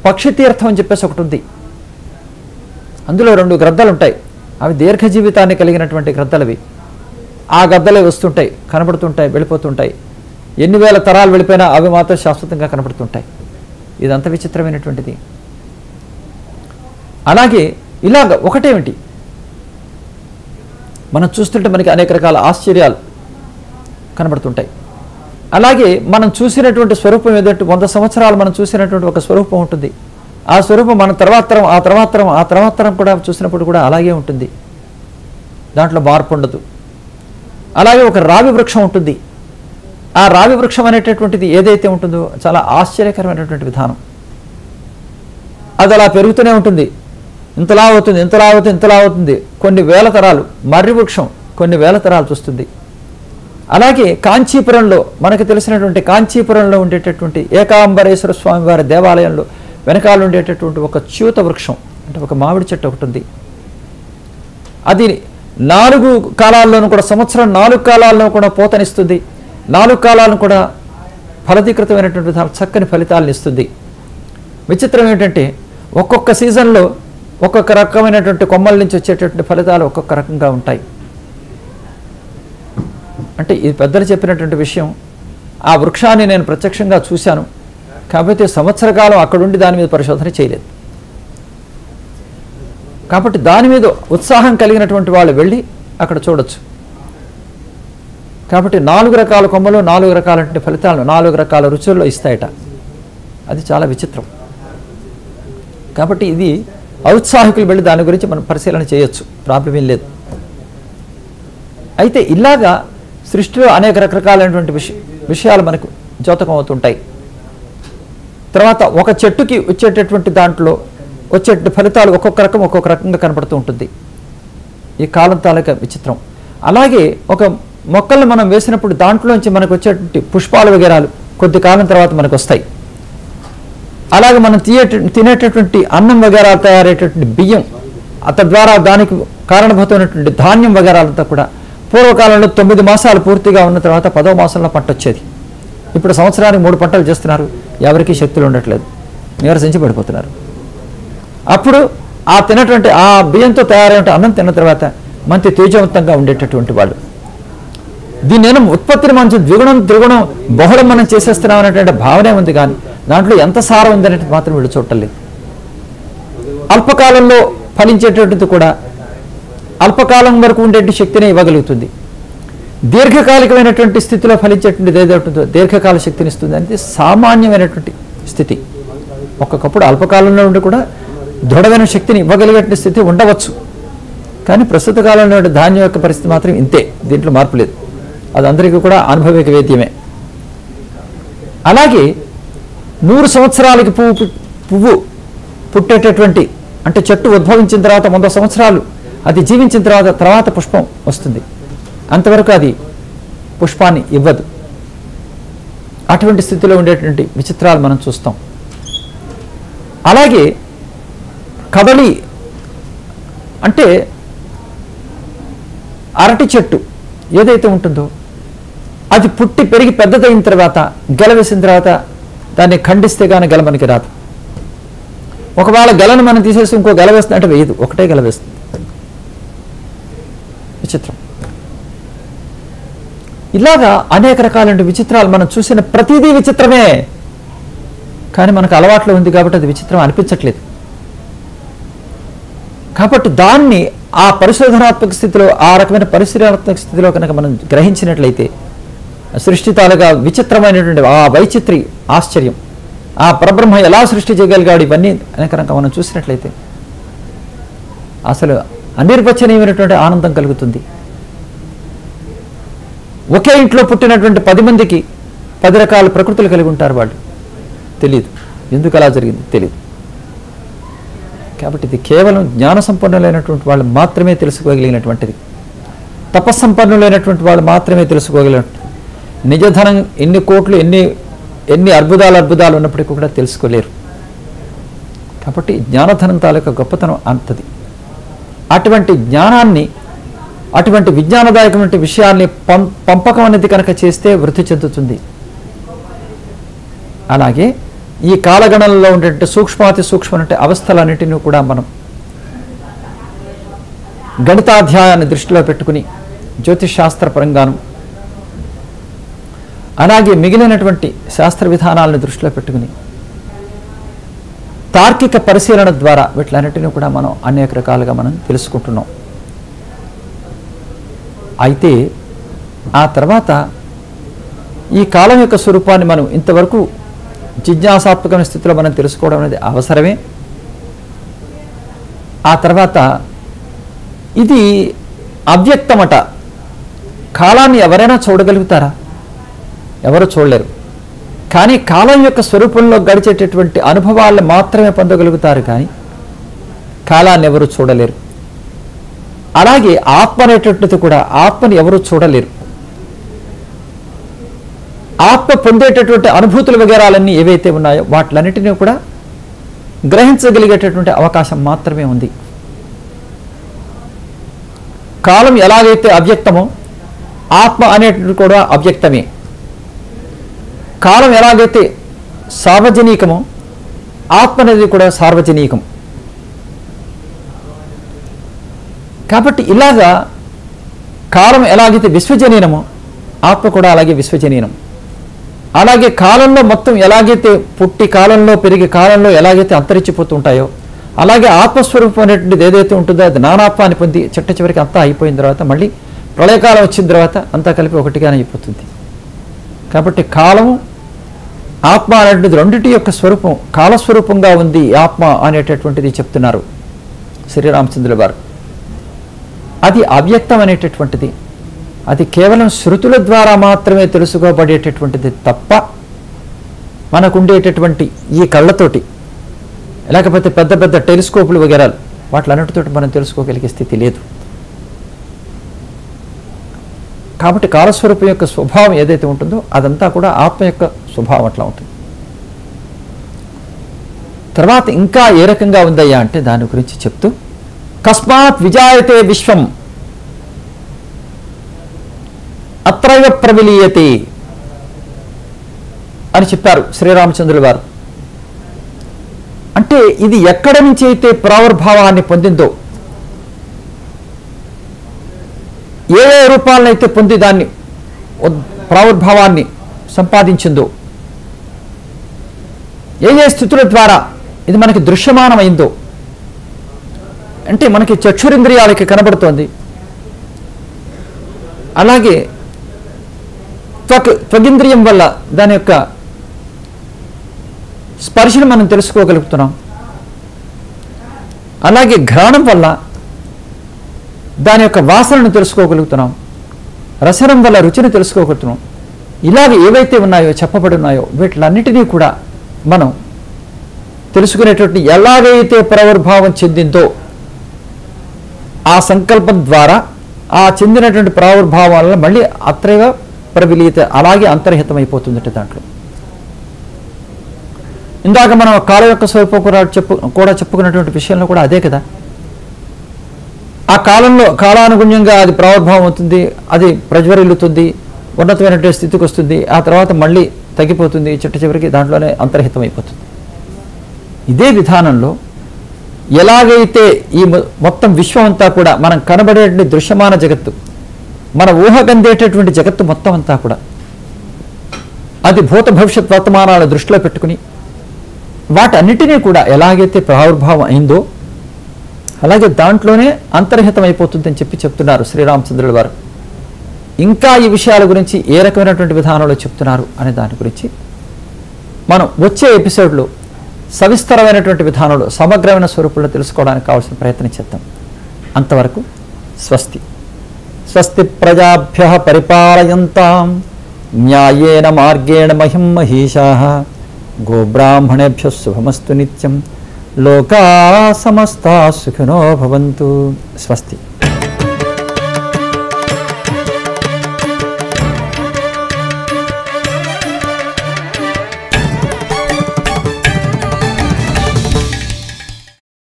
పక్షి తీర్థం అని చెప్పేసి ఒకటి ఉంది అందులో రెండు గ్రద్దలు ఉంటాయి అవి దీర్ఘ జీవితాన్ని కలిగినటువంటి గ్రద్దలవి ఆ గద్దలే వస్తుంటాయి కనబడుతుంటాయి వెళ్ళిపోతుంటాయి ఎన్ని వేల తరాలు వెళ్ళిపోయినా అవి మాత్రం శాశ్వతంగా కనబడుతుంటాయి ఇదంత విచిత్రమైనటువంటిది అలాగే ఇలాగ ఒకటేమిటి మనం చూస్తుంటే మనకి అనేక రకాల ఆశ్చర్యాలు కనబడుతుంటాయి అలాగే మనం చూసినటువంటి స్వరూపం ఏదంటే వంద సంవత్సరాలు మనం చూసినటువంటి ఒక స్వరూపం ఉంటుంది ఆ స్వరూపం మన తర్వాత తరం ఆ తర్వాత తరం ఆ తర్వాత తరం కూడా చూసినప్పుడు కూడా అలాగే ఉంటుంది దాంట్లో మార్పు ఉండదు అలాగే ఒక రావి వృక్షం ఉంటుంది ఆ రావి వృక్షం అనేటటువంటిది ఏదైతే ఉంటుందో చాలా ఆశ్చర్యకరమైనటువంటి విధానం అది అలా పెరుగుతూనే ఉంటుంది ఇంతలా అవుతుంది ఇంతలా అవుతుంది ఇంతలా అవుతుంది కొన్ని వేల తరాలు మర్రి వృక్షం కొన్ని వేల తరాలు చూస్తుంది అలాగే కాంచీపురంలో మనకు తెలిసినటువంటి కాంచీపురంలో ఉండేటటువంటి ఏకాంబరేశ్వర స్వామి వారి దేవాలయంలో వెనకాల ఉండేటటువంటి ఒక చ్యూత వృక్షం అంటే ఒక మామిడి చెట్టు ఒకటి ఉంది అది నాలుగు కాలాల్లోనూ కూడా సంవత్సరం నాలుగు కాలాల్లో కూడా పోతనిస్తుంది నాలుగు కాలాలను కూడా ఫలదీకృతమైనటువంటి విధానం చక్కని ఫలితాలను ఇస్తుంది విచిత్రం ఏంటంటే ఒక్కొక్క సీజన్లో ఒక్కొక్క రకమైనటువంటి కొమ్మల నుంచి వచ్చేటటువంటి ఫలితాలు ఒక్కొక్క రకంగా ఉంటాయి అంటే ఇది పెద్దలు చెప్పినటువంటి విషయం ఆ వృక్షాన్ని నేను ప్రత్యక్షంగా చూశాను కాకపోతే సంవత్సర కాలం అక్కడుండి దాని మీద పరిశోధన చేయలేదు కాబట్టి దాని మీద ఉత్సాహం కలిగినటువంటి వాళ్ళు వెళ్ళి అక్కడ చూడొచ్చు కాబట్టి నాలుగు రకాల కొమ్మలు నాలుగు రకాల ఫలితాలను నాలుగు రకాల రుచుల్లో ఇస్తాయట అది చాలా విచిత్రం కాబట్టి ఇది ఔత్సాహికులు వెళ్ళి దాని గురించి మనం పరిశీలన చేయొచ్చు ప్రాబ్లం ఏం లేదు అయితే ఇలాగా సృష్టిలో అనేక రకరకాలైనటువంటి విష విషయాలు మనకు ద్యోతకం అవుతుంటాయి తర్వాత ఒక చెట్టుకి వచ్చేటటువంటి దాంట్లో వచ్చే ఫలితాలు ఒక్కొక్క రకం ఒక్కొక్క రకంగా కనపడుతూ ఉంటుంది ఈ కాలం తాలూకా విచిత్రం అలాగే ఒక మొక్కల్ని మనం వేసినప్పుడు దాంట్లోంచి మనకు వచ్చేటువంటి పుష్పాలు వగేరాలు కొద్ది కాలం తర్వాత మనకు వస్తాయి అలాగే మనం తీయేట తినేటటువంటి అన్నం వగేరాలు తయారయ్యేటటువంటి బియ్యం తద్వారా దానికి కారణభూతమైనటువంటి ధాన్యం వగేరాలంతా కూడా పూర్వకాలంలో తొమ్మిది మాసాలు పూర్తిగా ఉన్న తర్వాత పదో మాసంలో పంట వచ్చేది ఇప్పుడు సంవత్సరానికి మూడు పంటలు చేస్తున్నారు ఎవరికీ శక్తులు ఉండట్లేదు నీరసించి పడిపోతున్నారు అప్పుడు ఆ తినటువంటి ఆ బియ్యంతో తయారైన అన్నం తిన్న తర్వాత మంచి తేజవంతంగా ఉండేటటువంటి వాళ్ళు దీని నేను ఉత్పత్తిని మనం ద్విగుణం త్రిగుణం బహుళం మనం చేసేస్తున్నాం అనేటువంటి భావనే ఉంది కానీ దాంట్లో ఎంత సారం ఉందనేది మాత్రం వీళ్ళు చూడలేదు అల్పకాలంలో ఫలించేటటువంటిది కూడా అల్పకాలం వరకు ఉండే శక్తిని ఇవ్వగలుగుతుంది దీర్ఘకాలికమైనటువంటి స్థితిలో ఫలించేటువంటిది ఏదో ఉంటుందో దీర్ఘకాల శక్తిని ఇస్తుంది అంటే సామాన్యమైనటువంటి స్థితి ఒక్కొక్కప్పుడు అల్పకాలంలో ఉండి కూడా దృఢమైన శక్తిని ఇవ్వగలిగేటువంటి స్థితి ఉండవచ్చు కానీ ప్రస్తుత కాలంలో ఉండే ధాన్యం యొక్క పరిస్థితి మాత్రం ఇంతే దీంట్లో మార్పు లేదు అది అందరికీ కూడా అనుభవిక వేద్యమే అలాగే నూరు సంవత్సరాలకి పువ్వు పు- పువ్వు పుట్టేటటువంటి అంటే చెట్టు ఉద్భవించిన తర్వాత వంద సంవత్సరాలు అది జీవించిన తర్వాత తర్వాత పుష్పం వస్తుంది అంతవరకు అది పుష్పాన్ని ఇవ్వదు అటువంటి స్థితిలో ఉండేటువంటి విచిత్రాలు మనం చూస్తాం అలాగే కదలి అంటే అరటి చెట్టు ఏదైతే ఉంటుందో అది పుట్టి పెరిగి పెద్దదైన తర్వాత గెల వేసిన తర్వాత దాన్ని ఖండిస్తే కానీ గెల మనకి రాదు ఒకవేళ గెలను మనం తీసేసి ఇంకో గెల వేస్తుంది అంటే వేయదు ఒకటే గెల వేస్తుంది విచిత్రం ఇలాగా అనేక రకాలైన విచిత్రాలు మనం చూసిన ప్రతిదీ విచిత్రమే కానీ మనకు అలవాట్లో ఉంది కాబట్టి అది విచిత్రం అనిపించట్లేదు కాబట్టి దాన్ని ఆ పరిశోధనాత్మక స్థితిలో ఆ రకమైన పరిశీలనాత్మక స్థితిలో కనుక మనం గ్రహించినట్లయితే సృష్టి తాలూకా విచిత్రమైనటువంటి ఆ వైచిత్రి ఆశ్చర్యం ఆ పరబ్రహ్మ ఎలా సృష్టి చేయగలిగాడు ఇవన్నీ అనేక రకంగా మనం చూసినట్లయితే అసలు అనిర్వచనీయమైనటువంటి ఆనందం కలుగుతుంది ఒకే ఇంట్లో పుట్టినటువంటి పది మందికి పది రకాల ప్రకృతులు కలిగి ఉంటారు వాళ్ళు తెలియదు ఎందుకు అలా జరిగింది తెలియదు కాబట్టి ఇది కేవలం జ్ఞాన సంపన్నులైనటువంటి వాళ్ళు మాత్రమే తెలుసుకోగలిగినటువంటిది తపస్సంపన్నులైనటువంటి వాళ్ళు మాత్రమే తెలుసుకోగలిగినటువంటి నిజధనం ఎన్ని కోట్లు ఎన్ని ఎన్ని అద్భుతాలు అద్భుతాలు ఉన్నప్పటికీ కూడా తెలుసుకోలేరు కాబట్టి జ్ఞానధనం తాలూకా గొప్పతనం అంతది అటువంటి జ్ఞానాన్ని అటువంటి విజ్ఞానదాయకమైన విషయాల్ని పం పంపకం అనేది కనుక చేస్తే వృద్ధి చెందుతుంది అలాగే ఈ కాలగణనలో ఉండే సూక్ష్మాతి సూక్ష్మమైన అవస్థలన్నిటిని కూడా మనం గణితాధ్యాయాన్ని దృష్టిలో పెట్టుకుని జ్యోతిష్ శాస్త్ర పరంగాను అలాగే మిగిలినటువంటి శాస్త్ర విధానాలను దృష్టిలో పెట్టుకుని తార్కిక పరిశీలన ద్వారా వీటిలన్నిటిని కూడా మనం అనేక రకాలుగా మనం తెలుసుకుంటున్నాం అయితే ఆ తర్వాత ఈ కాలం యొక్క స్వరూపాన్ని మనం ఇంతవరకు జిజ్ఞాసాత్మకమైన స్థితిలో మనం తెలుసుకోవడం అనేది అవసరమే ఆ తర్వాత ఇది అవ్యక్తమట కాలాన్ని ఎవరైనా చూడగలుగుతారా ఎవరు చూడలేరు కానీ కాలం యొక్క స్వరూపంలో గడిచేటటువంటి అనుభవాలను మాత్రమే పొందగలుగుతారు కానీ కాలాన్ని ఎవరు చూడలేరు అలాగే ఆత్మ అనేటటువంటిది కూడా ఆత్మని ఎవరు చూడలేరు ఆత్మ పొందేటటువంటి అనుభూతుల వగేరాలన్నీ ఏవైతే ఉన్నాయో వాటిలన్నిటినీ కూడా గ్రహించగలిగేటటువంటి అవకాశం మాత్రమే ఉంది కాలం ఎలాగైతే అవ్యక్తమో ఆత్మ అనేటువంటి కూడా అవ్యక్తమే కాలం ఎలాగైతే సార్వజనీకమో ఆత్మ అనేది కూడా సార్వజనీకం కాబట్టి ఇలాగా కాలం ఎలాగైతే విశ్వజనీనమో ఆత్మ కూడా అలాగే విశ్వజనీనం అలాగే కాలంలో మొత్తం ఎలాగైతే పుట్టి కాలంలో పెరిగి కాలంలో ఎలాగైతే అంతరించిపోతూ ఉంటాయో అలాగే ఆత్మస్వరూపం అనేటువంటిది ఏదైతే ఉంటుందో అది నానాత్వాన్ని పొంది చిట్ట చివరికి అంతా అయిపోయిన తర్వాత మళ్ళీ ప్రళయకాలం వచ్చిన తర్వాత అంతా కలిపి ఒకటిగానే అయిపోతుంది కాబట్టి కాలము ఆత్మ అనేటువంటిది రెండింటి యొక్క స్వరూపం కాలస్వరూపంగా ఉంది ఈ ఆత్మ అనేటటువంటిది చెప్తున్నారు శ్రీరామచంద్రుల వారు అది అవ్యక్తం అనేటటువంటిది అది కేవలం శృతుల ద్వారా మాత్రమే తెలుసుకోబడేటటువంటిది తప్ప మనకుండేటటువంటి ఈ కళ్ళతోటి లేకపోతే పెద్ద పెద్ద టెలిస్కోపులు వగేరాలు వాటిలన్నిటితోటి మనం తెలుసుకోగలిగే స్థితి లేదు కాబట్టి కాలస్వరూపం యొక్క స్వభావం ఏదైతే ఉంటుందో అదంతా కూడా ఆత్మ యొక్క స్వభావం అట్లా ఉంటుంది తర్వాత ఇంకా ఏ రకంగా ఉందయ్యా అంటే దాని గురించి చెప్తూ కస్మాత్ విజాయతే విశ్వం అత్రైవ ప్రవిలీయతే అని చెప్పారు శ్రీరామచంద్రుల వారు అంటే ఇది ఎక్కడ నుంచి అయితే ప్రావర్భావాన్ని పొందిందో ఏ ఏ రూపాలనైతే పొంది దాన్ని ఉద్- ప్రావర్భావాన్ని సంపాదించిందో ఏ ఏ స్థితుల ద్వారా ఇది మనకి దృశ్యమానమైందో అంటే మనకి చక్షురింద్రియాలకి కనబడుతోంది అలాగే త్వక్ త్వగింద్రియం వల్ల దాని యొక్క స్పర్శను మనం తెలుసుకోగలుగుతున్నాం అలాగే ఘ్రాణం వల్ల దాని యొక్క వాసనను తెలుసుకోగలుగుతున్నాం రసనం వల్ల రుచిని తెలుసుకోగలుగుతున్నాం ఇలాగ ఏవైతే ఉన్నాయో చెప్పబడి ఉన్నాయో వీటిలన్నిటినీ కూడా మనం తెలుసుకునేటువంటి ఎలాగైతే ప్రవర్భావం చెందిందో ఆ సంకల్పం ద్వారా ఆ చెందినటువంటి ప్రావర్భావాలను మళ్ళీ అత్రగా ప్రవిలీత అలాగే అంతర్హితమైపోతుందట దాంట్లో ఇందాక మనం కాలం యొక్క స్వరూపం కూడా చెప్పు కూడా చెప్పుకున్నటువంటి విషయంలో కూడా అదే కదా ఆ కాలంలో కాలానుగుణ్యంగా అది ప్రావర్భావం అవుతుంది అది ప్రజ్వరిల్లుతుంది ఉన్నతమైనటువంటి స్థితికి వస్తుంది ఆ తర్వాత మళ్ళీ తగ్గిపోతుంది చిట్ట చివరికి దాంట్లోనే అంతర్హితం అయిపోతుంది ఇదే విధానంలో ఎలాగైతే ఈ మొ- మొత్తం విశ్వం అంతా కూడా మనం కనబడేటువంటి దృశ్యమాన జగత్తు మన ఊహకందేటటువంటి జగత్తు మొత్తం అంతా కూడా అది భూత భవిష్యత్ వర్తమానాల దృష్టిలో పెట్టుకుని వాటన్నిటినీ కూడా ఎలాగైతే ప్రాదుర్భావం అయిందో అలాగే దాంట్లోనే అంతర్హితం అయిపోతుందని చెప్పి చెప్తున్నారు శ్రీరామచంద్రుల వారు ఇంకా ఈ విషయాల గురించి ఏ రకమైనటువంటి విధానంలో చెప్తున్నారు అనే దాని గురించి మనం వచ్చే ఎపిసోడ్లో సవిస్తరమైనటువంటి విధానంలో సమగ్రమైన స్వరూపంలో తెలుసుకోవడానికి కావాల్సిన ప్రయత్నం చేద్దాం అంతవరకు స్వస్తి స్వస్తి ప్రజాభ్య పరిపాలయంతాం న్యాయేన మార్గేణ మహిం మహిషా గోబ్రాహ్మణేభ్య శుభమస్తు నిత్యం లోకా సమస్తా సుఖినో భవంతు స్వస్తి